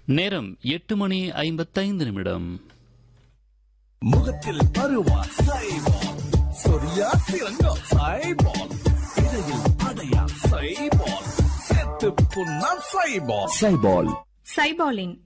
நேரம் எட்டு மணி ஐம்பத்தைந்து நிமிடம் முகத்தில் பருவா சைபால் சொரியா சிறங்கா சைபால் இடையில் அடையா சைபால் செத்து புண்ணா சைபால் சைபால் சைபாலின்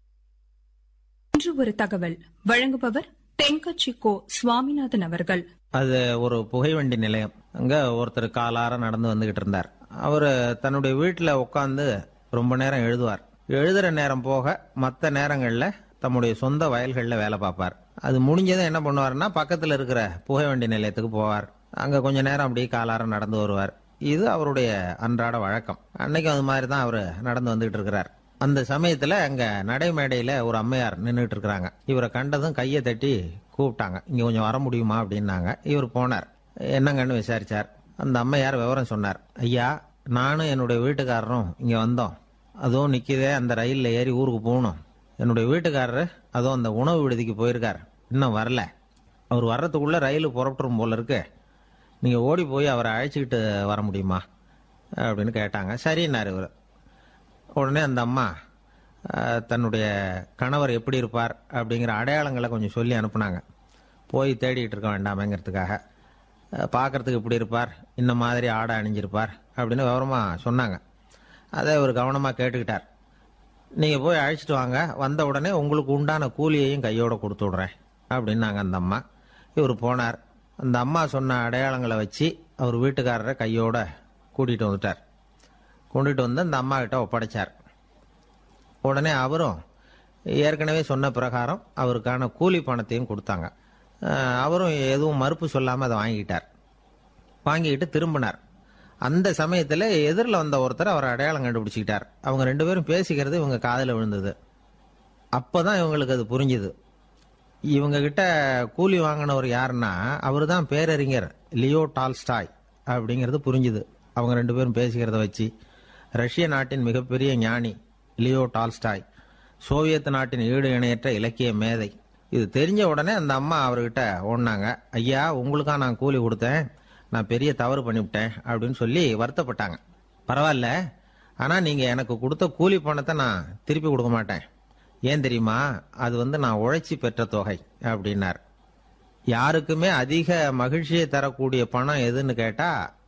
இன்று ஒரு தகவல் வழங்குபவர் தென்கட்சி கோ சுவாமிநாதன் அவர்கள் அது ஒரு புகைவண்டி நிலையம் அங்க ஒருத்தர் காலார நடந்து வந்துகிட்டு இருந்தார் அவர் தன்னுடைய வீட்டில் உட்காந்து ரொம்ப நேரம் எழுதுவார் எழுதுற நேரம் போக மற்ற நேரங்களில் தம்முடைய சொந்த வயல்களில் வேலை பார்ப்பார் அது முடிஞ்சதும் என்ன பண்ணுவார்னா பக்கத்தில் இருக்கிற புகைவண்டி நிலையத்துக்கு போவார் அங்கே கொஞ்ச நேரம் அப்படியே காலார நடந்து வருவார் இது அவருடைய அன்றாட வழக்கம் அன்னைக்கும் அது மாதிரி தான் அவர் நடந்து வந்துகிட்டு இருக்கிறார் அந்த சமயத்தில் அங்கே நடைமேடையில் ஒரு அம்மையார் நின்றுட்டு இருக்கிறாங்க இவரை கண்டதும் கையை தட்டி கூப்பிட்டாங்க இங்கே கொஞ்சம் வர முடியுமா அப்படின்னாங்க இவர் போனார் என்னங்கன்னு விசாரிச்சார் அந்த அம்மையார் விவரம் சொன்னார் ஐயா நானும் என்னுடைய வீட்டுக்காரரும் இங்கே வந்தோம் அதுவும் நிற்கிதே அந்த ரயிலில் ஏறி ஊருக்கு போகணும் என்னுடைய வீட்டுக்காரரு அதுவும் அந்த உணவு விடுதிக்கு போயிருக்கார் இன்னும் வரல அவர் வர்றதுக்குள்ளே ரயில் புறப்பட்டுரும் போல இருக்கு நீங்கள் ஓடி போய் அவரை அழைச்சிக்கிட்டு வர முடியுமா அப்படின்னு கேட்டாங்க சரின்னாரு இவர் உடனே அந்த அம்மா அஹ், தன்னுடைய கணவர் எப்படி இருப்பார் அப்படிங்கிற அடையாளங்களை கொஞ்சம் சொல்லி அனுப்புனாங்க போய் தேடிட்டு இருக்க வேண்டாமேங்கிறதுக்காக அஹ், பார்க்கறதுக்கு இப்படி இருப்பார் இந்த மாதிரி ஆடை அணிஞ்சிருப்பார் அப்படின்னு விவரமாக சொன்னாங்க அதை இவர் கவனமாக கேட்டுக்கிட்டார் நீங்கள் போய் அழைச்சிட்டு வாங்க வந்த உடனே உங்களுக்கு உண்டான கூலியையும் கையோட கொடுத்து விட்றேன் அப்படின்னாங்க அந்த அம்மா இவர் போனார் அந்த அம்மா சொன்ன அடையாளங்களை வச்சு அவர் வீட்டுக்காரரை கையோட கூட்டிகிட்டு வந்துட்டார் கொண்டுட்டு வந்து அந்த அம்மா கிட்ட ஒப்படைச்சார் உடனே அவரும் ஏற்கனவே சொன்ன பிரகாரம் அவருக்கான கூலி பணத்தையும் கொடுத்தாங்க அஹ் அவரும் எதுவும் மறுப்பு சொல்லாமல் அதை வாங்கிட்டார் வாங்கிக்கிட்டு திரும்பினார் அந்த சமயத்தில் எதிரில் வந்த ஒருத்தர் அவர் அடையாளம் கண்டுபிடிச்சிக்கிட்டார் அவங்க ரெண்டு பேரும் பேசிக்கிறது இவங்க காதில் விழுந்தது அப்பதான் இவங்களுக்கு அது புரிஞ்சுது இவங்க கிட்ட கூலி வாங்கினவர் யாருன்னா அவர் தான் பேரறிஞர் லியோ டால்ஸ்டாய் அப்படிங்கிறது புரிஞ்சுது அவங்க ரெண்டு பேரும் பேசிக்கிறத வச்சு ரஷ்ய நாட்டின் மிகப்பெரிய ஞானி லியோ டால்ஸ்டாய் சோவியத் நாட்டின் ஈடு இணையற்ற இலக்கிய மேதை இது தெரிஞ்ச உடனே அந்த அம்மா அவர்கிட்ட ஓடினாங்க ஐயா உங்களுக்கா நான் கூலி கொடுத்தேன் நான் பெரிய தவறு பண்ணிவிட்டேன் அப்படின்னு சொல்லி வருத்தப்பட்டாங்க பரவாயில்ல ஆனா நீங்க எனக்கு கொடுத்த கூலி பணத்தை நான் திருப்பி கொடுக்க மாட்டேன் ஏன் தெரியுமா அது வந்து நான் உழைச்சி பெற்ற தொகை அப்படின்னார் யாருக்குமே அதிக மகிழ்ச்சியை தரக்கூடிய பணம் எதுன்னு கேட்டா